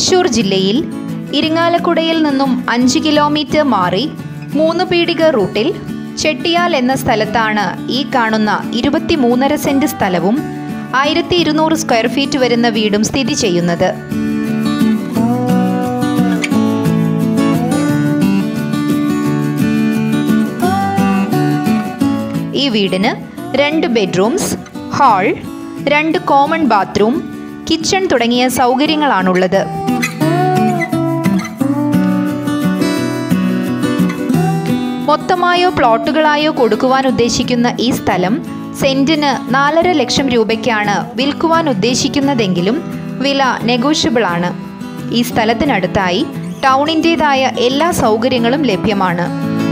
തൃശൂർ ജില്ലയിൽ ഇരിങ്ങാലക്കുടയിൽ നിന്നും അഞ്ച് കിലോമീറ്റർ മാറി മൂന്ന് പീടിക റൂട്ടിൽ ചെട്ടിയാൽ എന്ന സ്ഥലത്താണ് ഈ കാണുന്ന ഇരുപത്തിമൂന്നര സെന്റ് സ്ഥലവും ആയിരത്തി ഇരുന്നൂറ് സ്ക്വയർ ഫീറ്റ് വരുന്ന വീടും സ്ഥിതി ചെയ്യുന്നത് ഈ വീടിന് രണ്ട് ബെഡ്റൂംസ് ഹാൾ രണ്ട് കോമൺ ബാത്റൂം കിച്ചൺ തുടങ്ങിയ സൗകര്യങ്ങളാണുള്ളത് മൊത്തമായോ പ്ലോട്ടുകളായോ കൊടുക്കുവാൻ ഉദ്ദേശിക്കുന്ന ഈ സ്ഥലം സെന്റിന് നാലര ലക്ഷം രൂപയ്ക്കാണ് വിൽക്കുവാൻ ഉദ്ദേശിക്കുന്നതെങ്കിലും വില നെഗോഷ്യബിൾ ആണ് ഈ സ്ഥലത്തിനടുത്തായി ടൗണിൻ്റെതായ എല്ലാ സൗകര്യങ്ങളും ലഭ്യമാണ്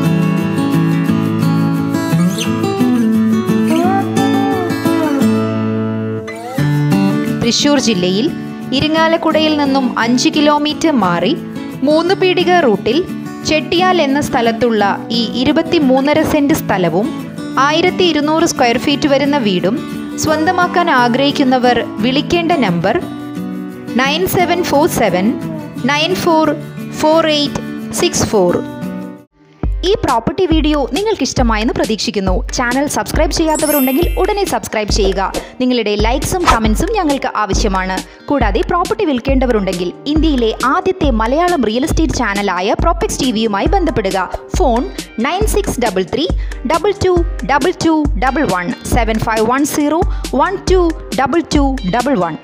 തൃശൂർ ജില്ലയിൽ ഇരിങ്ങാലക്കുടയിൽ നിന്നും അഞ്ച് കിലോമീറ്റർ മാറി മൂന്ന് പീടിക റൂട്ടിൽ ചെട്ടിയാൽ എന്ന സ്ഥലത്തുള്ള ഈ ഇരുപത്തിമൂന്നര സെന്റ് സ്ഥലവും ആയിരത്തി ഇരുന്നൂറ് സ്ക്വയർ ഫീറ്റ് വരുന്ന വീടും സ്വന്തമാക്കാൻ ആഗ്രഹിക്കുന്നവർ വിളിക്കേണ്ട number nine seven four seven nine four four eight six four ഈ പ്രോപ്പർട്ടി വീഡിയോ നിങ്ങൾക്ക് ഇഷ്ടമായെന്ന് പ്രതീക്ഷിക്കുന്നു ചാനൽ സബ്സ്ക്രൈബ് ചെയ്യാത്തവരുണ്ടെങ്കിൽ ഉടനെ സബ്സ്ക്രൈബ് ചെയ്യുക നിങ്ങളുടെ ലൈക്സും കമൻസും ഞങ്ങൾക്ക് ആവശ്യമാണ് കൂടാതെ പ്രോപ്പർട്ടി വിൽക്കേണ്ടവരുണ്ടെങ്കിൽ ഇന്ത്യയിലെ ആദ്യത്തെ മലയാളം റിയൽ എസ്റ്റേറ്റ് ചാനലായ പ്രോപ്പക്സ് ടി വിയുമായി ബന്ധപ്പെടുക phone nine six double three double two double two double one seven five one zero one two double two double one